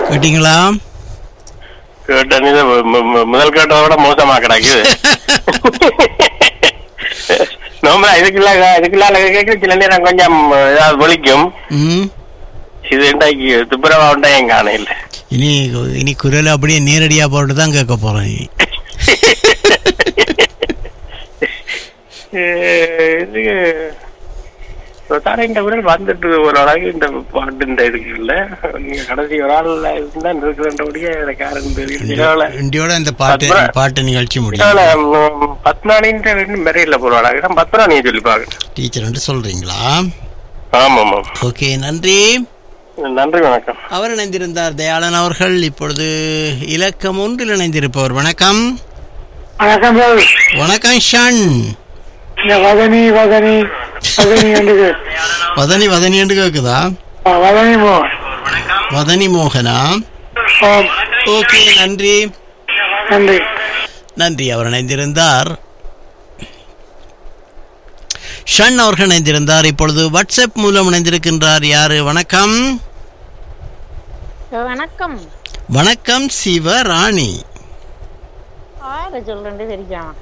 கேட்டீங்களா கேட்ட நீ இது மு- மு- முதல் கேட்டதை விட மோசமா கிடக்குது நோம்பா இதுக்குள்ள இதுக்குள்ள கேட்க சில நேரம் கொஞ்சம் ஏதாவது ஒலிக்கும் ம் இது இன்றைக்கு துப்புரவா உண்டாயும் காண இல்ல இனி இனி குரல் அப்படியே நேரடியா போட்டு தான் கேட்க போறோம் இனி இது தானே இந்த குரல் வந்துட்டு ஒரு அளவுக்கு இந்த பாட்டு இந்த இதுக்கு இல்ல நீங்க கடைசி ஒரு ஆள் தான் இருக்கிறபடியே எனக்கு யாருன்னு தெரியும் இதனால இண்டியோட இந்த பாட்டு பத்ம- பாட்டு நிகழ்ச்சி இதனால முடியும் பத்னானின்ற ரெண்டு மெரையில போடுவாங்க பத்மனா நீ சொல்லி பாக்க டீச்சர் சொல்றீங்களா ஆமா ஆமா ஓகே நன்றி நன்றி வணக்கம் அவர் இணைந்திருந்தார் தயாளன் அவர்கள் இப்பொழுது இலக்கம் ஒன்றில் இணைந்திருப்பவர் வணக்கம் வணக்கம் பாபு வணக்கம் ஷன் இந்த வதனி வதனி வதனி என்று வதனி வதனி என்று கேக்குதா வதனி மோ வதனி மோகனா ஓம் ஓகே நன்றி நன்றி நன்றி அவர் இணைந்திருந்தார் ஷன் அவர்கள் இணைந்திருந்தார் இப்பொழுது வாட்ஸ்அப் மூலம் இணைந்திருக்கின்றார் யாரு வணக்கம் வணக்கம் வணக்கம் சிவராணி ஆறு சொல்றேன் தெரியாம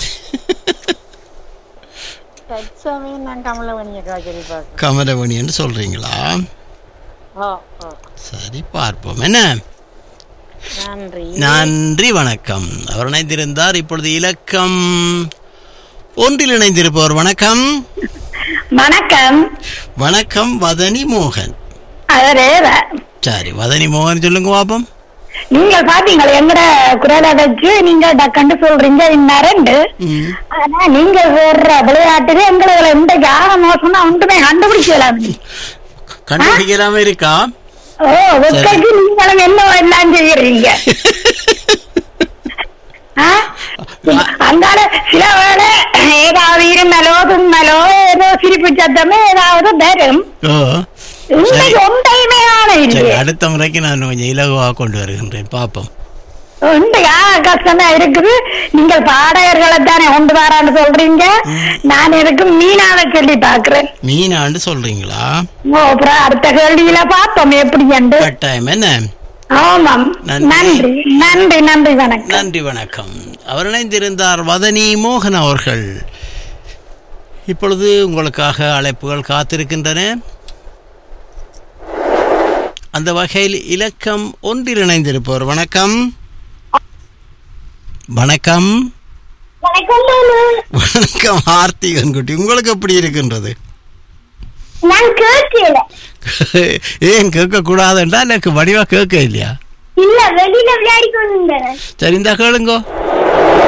தற்சமயம் நான் கமலவணிய காய்ச்சல் பார்க்க கமலவணி என்று சொல்றீங்களா ஓ ஓ சரி பார்ப்போம் என்ன நன்றி நன்றி வணக்கம் அவர் இணைந்திருந்தார் இப்பொழுது இலக்கம் ஒன்றில் இணைந்திருப்பவர் வணக்கம் வணக்கம் வணக்கம் வதனி மோகன் அவரு சரி வதனி மோகன் சொல்லுங்க பாப்போம் நீங்க பாத்தீங்களா எங்கட குரலை வச்சு நீங்க டக்கண்டு சொல்றீங்க இந்நரண்டு ம். ஆனா நீங்க சொல்ற விளையாட்டுல எங்களை இந்த யார மோசம்னா ஒன்றுமே கண்டுபிடிக்கலாம் கண்டுபிடிக்கலாம இருக்கா ஓ வெக்கைக்கு நீங்களும் என்ன எல்லாம் செய்யறீங்க ஆ? அந்தால சில வேளை ஏதாவது இருமலோ தும்மலோ ஏதோ சிரிப்பு சத்தமே ஏதாவது தரும் ஓ இன்னைக்கு ஒன்றையுமே ஆன சரி இல்லையே அடுத்த முறைக்கு நான் கொஞ்சம் இலகுவாக கொண்டு வருகின்றேன் பார்ப்போம் உண்மையா கஷ்டமா இருக்குது நீங்கள் பாடகர்களை தானே கொண்டு வரான்னு சொல்றீங்க நான் எனக்கு மீனாவை சொல்லி பாக்குறேன் மீனாண்டு சொல்றீங்களா ஓ அப்புறம் அடுத்த கேள்வியில பார்த்தோம் எப்படி என்று கட்டாயம் என்ன ஆமாம் நன்றி. நன்றி நன்றி நன்றி வணக்கம் நன்றி வணக்கம் அவர் இணைந்திருந்தார் வதனி மோகன் அவர்கள் இப்பொழுது உங்களுக்காக அழைப்புகள் காத்திருக்கின்றன அந்த வகையில் இலக்கம் ஒன்றில் இணைந்திருப்பவர் வணக்கம் வணக்கம் வணக்கம் வணக்கம் ஆர்த்திகன் குட்டி உங்களுக்கு எப்படி இருக்கின்றது நான் கேட்கல ஏன் கேட்க கூடாதுன்றா எனக்கு வடிவா கேட்க இல்லையா இல்ல வெளியில விளையாடி கொண்டு சரி இந்த கேளுங்கோ